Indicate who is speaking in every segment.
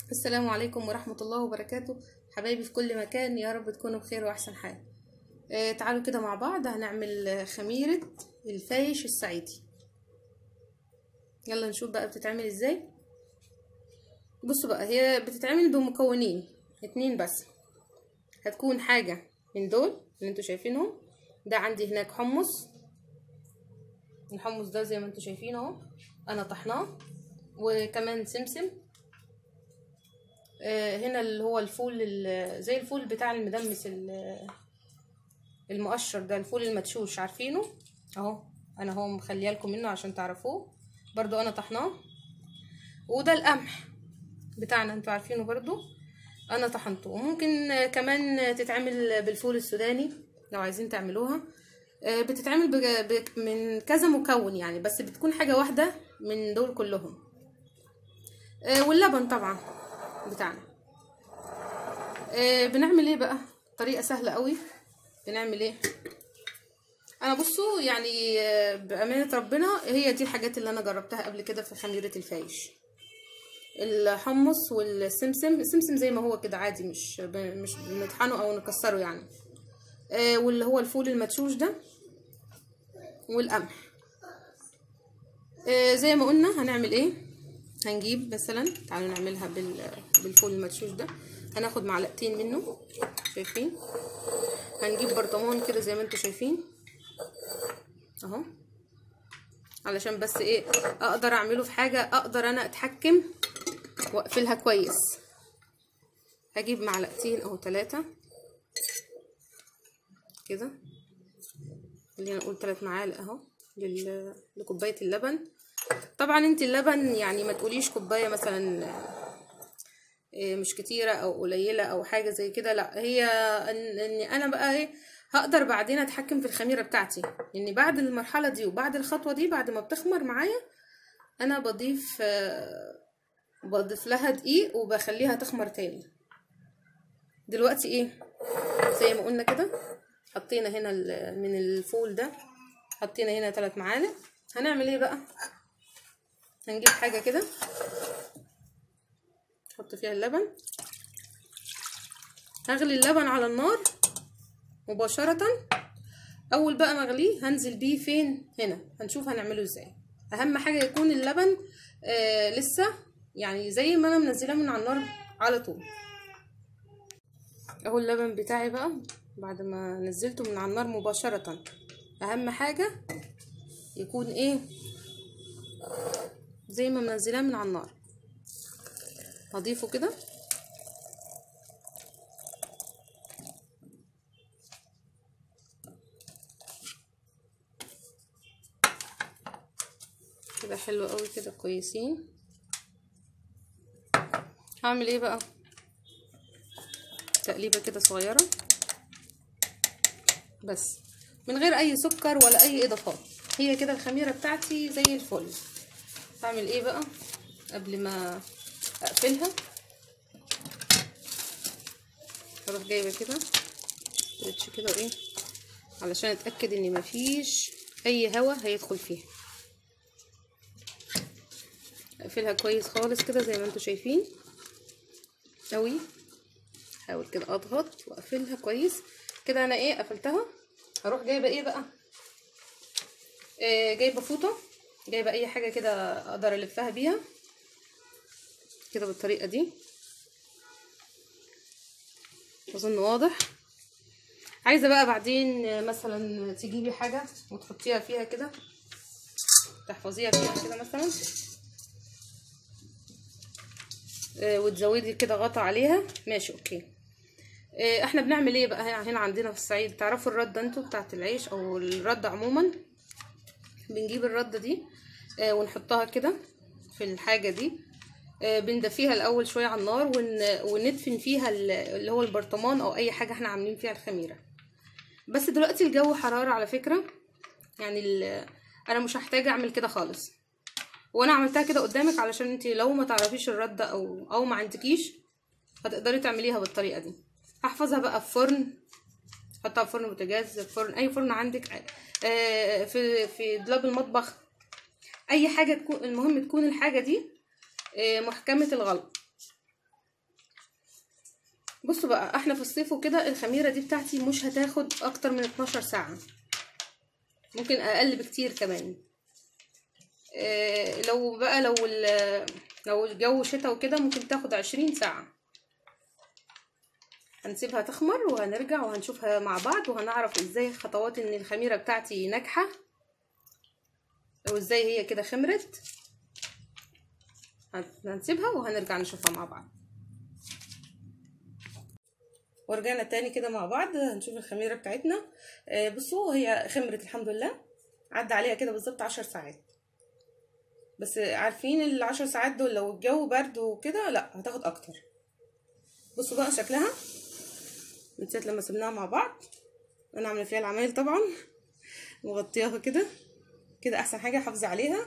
Speaker 1: السلام عليكم ورحمة الله وبركاته حبايبي في كل مكان يا رب تكونوا بخير وأحسن حال آه تعالوا كده مع بعض هنعمل آه، خميرة الفايش الصعيدي يلا نشوف بقى بتتعمل ازاي بصوا بقى هي بتتعمل بمكونين اتنين بس هتكون حاجة من دول اللي انتوا شايفينهم ده عندي هناك حمص الحمص ده زي ما انتوا شايفين اهو انا طحناه وكمان سمسم آه، هنا اللي هو الفول ال- زي الفول بتاع المدمس ال- المقشر ده الفول المدشوش عارفينه اهو انا هو مخليه لكم منه عشان تعرفوه برضو انا طحناه وده القمح بتاعنا انتوا عارفينه برضو انا طحنته وممكن آه، كمان تتعمل بالفول السوداني لو عايزين تعملوها آه، بتتعمل بج- بك- من كذا مكون يعني بس بتكون حاجة واحدة من دول كلهم آه، واللبن طبعا بتاعنا آه، بنعمل ايه بقى طريقة سهلة قوي بنعمل ايه انا بصوا يعني آه، بأمانة ربنا هي دي الحاجات اللي انا جربتها قبل كده في خميرة الفايش الحمص والسمسم السمسم زي ما هو كده عادي مش ب- مش بنطحنه او نكسره يعني آه، واللي هو الفول المدشوش ده والقمح آه، زي ما قلنا هنعمل ايه هنجيب مثلا تعالوا نعملها بال بالفول المدشوش ده هناخد معلقتين منه شايفين هنجيب برطمان كده زي ما انتوا شايفين اهو علشان بس ايه اقدر اعمله في حاجة اقدر انا اتحكم واقفلها كويس هجيب معلقتين او ثلاثة كده خلينا نقول ثلاث معالق اهو لل- لكوباية اللبن طبعا انت اللبن يعني ما تقوليش كوباية مثلا إيه مش كتيرة او قليلة او حاجة زي كده لا هي ان اني انا بقى ايه هقدر بعدين اتحكم في الخميرة بتاعتي اني بعد المرحلة دي وبعد الخطوة دي بعد ما بتخمر معايا انا بضيف آه، بضيف لها دقيق وبخليها تخمر تاني دلوقتي ايه زي ما قلنا كده حطينا هنا ال- من الفول ده حطينا هنا ثلاث معالق هنعمل ايه بقى هنجيب حاجة كده نحط فيها اللبن هغلي اللبن على النار مباشرة اول بقى ما اغليه هنزل بيه فين هنا هنشوف هنعمله ازاي اهم حاجة يكون اللبن آه لسه يعني زي ما انا منزلاه من على النار على طول اهو اللبن بتاعي بقى بعد ما نزلته من على النار مباشرة اهم حاجة يكون ايه زي ما منزلاه من على النار هضيفه كده كده حلو قوي كده كويسين هعمل ايه بقى تقليبه كده صغيره بس من غير اي سكر ولا اي اضافات هي كده الخميره بتاعتي زي الفل هعمل ايه بقى قبل ما اقفلها اروح جايبه كده ستريتش كده وايه علشان اتاكد ان مفيش اي هوا هيدخل فيها اقفلها كويس خالص كده زي ما انتوا شايفين قوي احاول كده اضغط واقفلها كويس كده انا ايه قفلتها هروح جايبه ايه بقى إيه جايبه فوطه جايبه اي حاجه كده اقدر الفها بيها كده بالطريقه دي اظن واضح عايزه بقى بعدين مثلا تجيبي حاجه وتحطيها فيها كده تحفظيها فيها كده مثلا آه، وتزودي كده غطا عليها ماشي اوكي آه، احنا بنعمل ايه بقى هنا عندنا في الصعيد تعرفوا الردة انتوا بتاعت العيش او الردة عموما بنجيب الردة دي آه، ونحطها كده في الحاجة دي آه، بندفيها الاول شوية على النار ون- وندفن فيها ال- اللي هو البرطمان او اي حاجة احنا عاملين فيها الخميرة بس دلوقتي الجو حرارة على فكرة يعني ال- انا مش هحتاج اعمل كده خالص وانا عملتها كده قدامك علشان انت لو ما تعرفيش الردة او او ما عندكيش هتقدري تعمليها بالطريقة دي هحفظها بقى في فرن حطها في فرن بوتاجاز في فرن اي فرن عندك آه، في في دولاب المطبخ اي حاجة تكون المهم تكون الحاجة دي آه، محكمة الغلق بصوا بقى احنا في الصيف وكده الخميره دي بتاعتي مش هتاخد اكتر من 12 ساعه ممكن اقل بكتير كمان اه لو بقى لو لو الجو شتا وكده ممكن تاخد 20 ساعه هنسيبها تخمر وهنرجع وهنشوفها مع بعض وهنعرف ازاي خطوات ان الخميره بتاعتي ناجحه وازاي هي كده خمرت هنسيبها وهنرجع نشوفها مع بعض ورجعنا تاني كده مع بعض هنشوف الخميرة بتاعتنا آه بصوا هي خمرت الحمد لله عدى عليها كده بالظبط عشر ساعات بس عارفين العشر ساعات دول لو الجو برد وكده لا هتاخد اكتر بصوا بقى شكلها من ساعة لما سبناها مع بعض انا عامله فيها العمايل طبعا مغطياها كده كده احسن حاجه حافظي عليها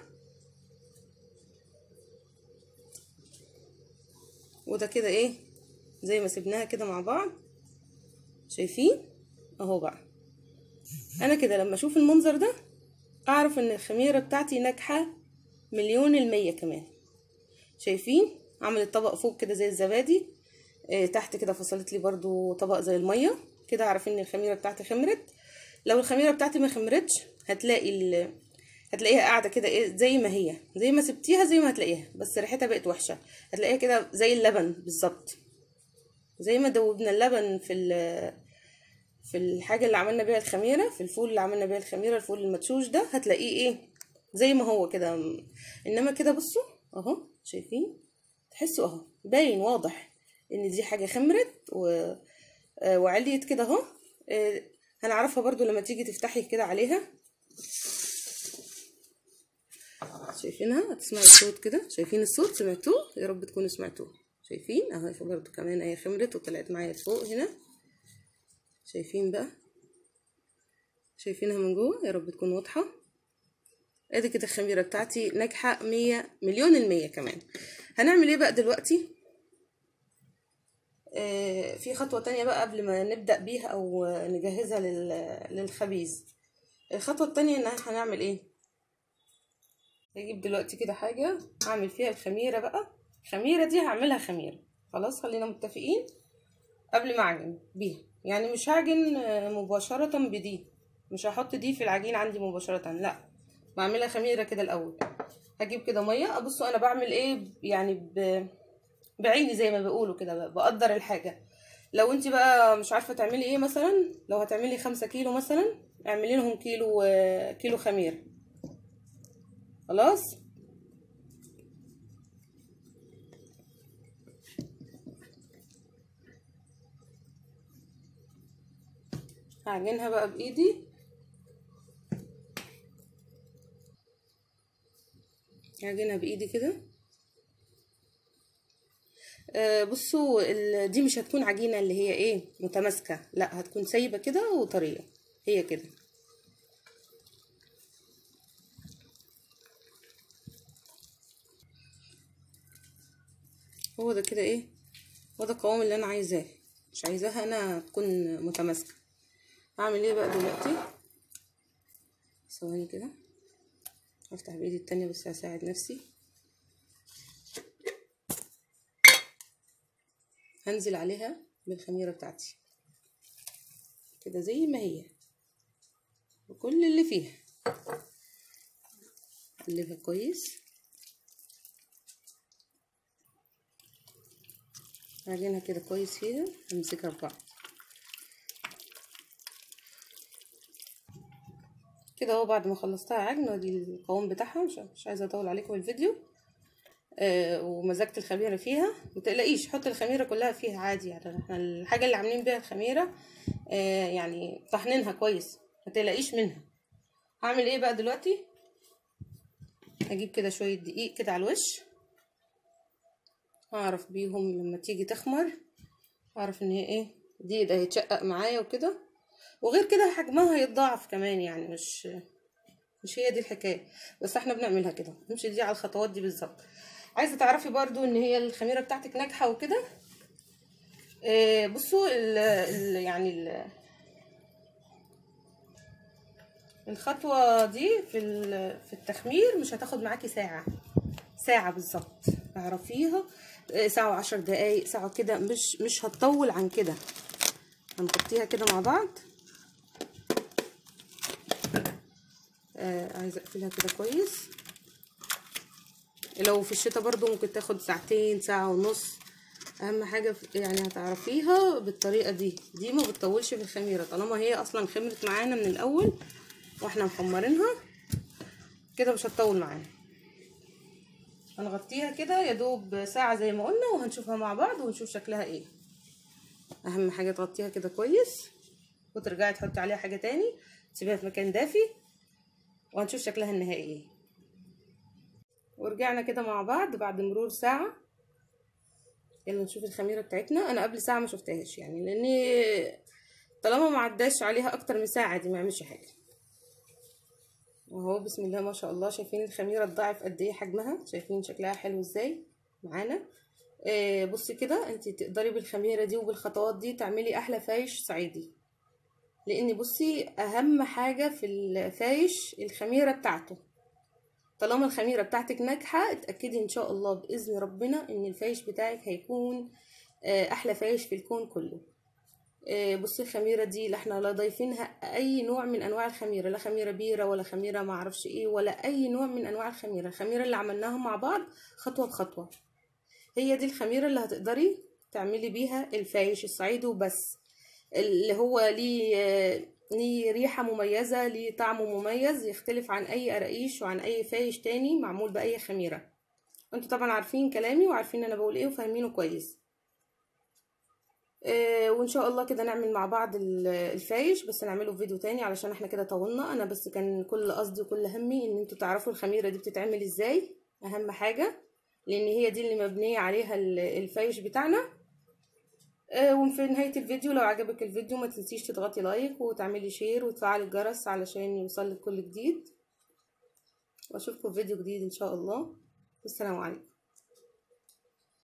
Speaker 1: وده كده ايه زي ما سبناها كده مع بعض شايفين اهو بقى انا كده لما اشوف المنظر ده اعرف ان الخميره بتاعتي ناجحه مليون المية كمان شايفين عملت طبق فوق كده زي الزبادي اه تحت كده فصلت لي برضو طبق زي الميه كده اعرف ان الخميره بتاعتي خمرت لو الخميره بتاعتي ما خمرتش هتلاقي ال هتلاقيها قاعده كده ايه زي ما هي زي ما سبتيها زي ما هتلاقيها بس ريحتها بقت وحشه هتلاقيها كده زي اللبن بالظبط زي ما دوبنا اللبن في في الحاجه اللي عملنا بيها الخميره في الفول اللي عملنا بيها الخميره الفول المدشوش ده هتلاقيه ايه زي ما هو كده انما كده بصوا اهو شايفين تحسوا اهو باين واضح ان دي حاجه خمرت و... وعليت كده اهو هنعرفها برضو لما تيجي تفتحي كده عليها شايفينها هتسمعي الصوت كده شايفين الصوت سمعتوه يا رب تكونوا سمعتوه شايفين اهي برضو كمان اهي خمرت وطلعت معايا لفوق هنا شايفين بقى شايفينها من جوه يا رب تكون واضحه ادي كده الخميره بتاعتي ناجحه مية مليون المية كمان هنعمل ايه بقى دلوقتي آه في خطوه تانية بقى قبل ما نبدا بيها او نجهزها للخبيز الخطوه التانية ان هنعمل ايه هجيب دلوقتي كده حاجة هعمل فيها الخميرة بقى الخميرة دي هعملها خميرة خلاص خلينا متفقين قبل ما اعجن بيها يعني مش هعجن مباشرة بدي مش هحط دي في العجين عندي مباشرة لا بعملها خميرة كده الاول هجيب كده مية ابصوا انا بعمل ايه يعني ب... بعيني زي ما بيقولوا كده بقدر الحاجة لو انت بقى مش عارفة تعملي ايه مثلا لو هتعملي خمسة كيلو مثلا اعملي لهم كيلو كيلو خميره خلاص هعجنها بقى بايدي هعجنها بايدي كده آه بصوا دي مش هتكون عجينه اللي هي ايه متماسكه لا هتكون سايبه كده وطريه هي كده هو ده كده ايه هو ده القوام اللي انا عايزاه مش عايزاها انا تكون متماسكه هعمل ايه بقى دلوقتي ثواني كده هفتح بايدي التانية بس هساعد نفسي هنزل عليها بالخميره بتاعتي كده زي ما هي بكل اللي فيها اقلبها كويس عجينها كده كويس فيها همسكها ببعض كده اهو بعد ما خلصتها عجن ودي القوام بتاعها مش, مش عايزه اطول عليكم الفيديو آه ومزجت الخميره فيها متقلقيش حط الخميره كلها فيها عادي يعني احنا الحاجه اللي عاملين بيها الخميره آه يعني طحنينها كويس متقلقيش منها هعمل ايه بقى دلوقتي هجيب كده شويه دقيق كده على الوش هعرف بيهم لما تيجي تخمر اعرف ان هي ايه دي ده هيتشقق معايا وكده وغير كده حجمها هيتضاعف كمان يعني مش مش هي دي الحكايه بس احنا بنعملها كده نمشي دي على الخطوات دي بالظبط عايزه تعرفي برضو ان هي الخميره بتاعتك ناجحه وكده آه بصوا ال ال يعني ال الخطوه دي في في التخمير مش هتاخد معاكي ساعه ساعه بالظبط اعرفيها ساعة وعشر دقايق ساعة كده مش مش هتطول عن كده هنغطيها كده مع بعض آه عايزة اقفلها كده كويس لو في الشتاء برضو ممكن تاخد ساعتين ساعة ونص اهم حاجة يعني هتعرفيها بالطريقة دي دي ما بتطولش في الخميرة طالما هي اصلا خمرت معانا من الاول واحنا محمرينها كده مش هتطول معانا هنغطيها كده يا دوب ساعة زي ما قلنا وهنشوفها مع بعض ونشوف شكلها ايه اهم حاجة تغطيها كده كويس وترجعي تحطي عليها حاجة تاني تسيبيها في مكان دافي وهنشوف شكلها النهائي ايه ورجعنا كده مع بعض بعد مرور ساعة يلا نشوف الخميرة بتاعتنا انا قبل ساعة ما شفتهاش يعني لاني طالما ما عداش عليها اكتر من ساعة عادي ما يعملش حاجة اهو بسم الله ما شاء الله شايفين الخميره تضاعف قد ايه حجمها شايفين شكلها حلو ازاي معانا آه بصي كده انت تقدري بالخميره دي وبالخطوات دي تعملي احلى فايش صعيدي لان بصي اهم حاجه في الفايش الخميره بتاعته طالما الخميره بتاعتك ناجحه اتاكدي ان شاء الله باذن ربنا ان الفايش بتاعك هيكون آه احلى فايش في الكون كله بصي الخميره دي لا احنا لا ضايفينها اي نوع من انواع الخميره لا خميره بيره ولا خميره ما اعرفش ايه ولا اي نوع من انواع الخميره الخميره اللي عملناها مع بعض خطوه بخطوه هي دي الخميره اللي هتقدري تعملي بيها الفايش الصعيدي وبس اللي هو ليه ليه ريحه مميزه ليه طعم مميز يختلف عن اي قراقيش وعن اي فايش تاني معمول باي خميره انتوا طبعا عارفين كلامي وعارفين انا بقول ايه وفاهمينه كويس آه وان شاء الله كده نعمل مع بعض الفايش بس نعمله في فيديو تاني علشان احنا كده طولنا انا بس كان كل قصدي وكل همي ان انتوا تعرفوا الخميره دي بتتعمل ازاي اهم حاجه لان هي دي اللي مبنيه عليها الفايش بتاعنا آه وفي نهايه الفيديو لو عجبك الفيديو ما تنسيش تضغطي لايك وتعملي شير وتفعلي الجرس علشان يوصلك كل جديد واشوفكم في فيديو جديد ان شاء الله والسلام عليكم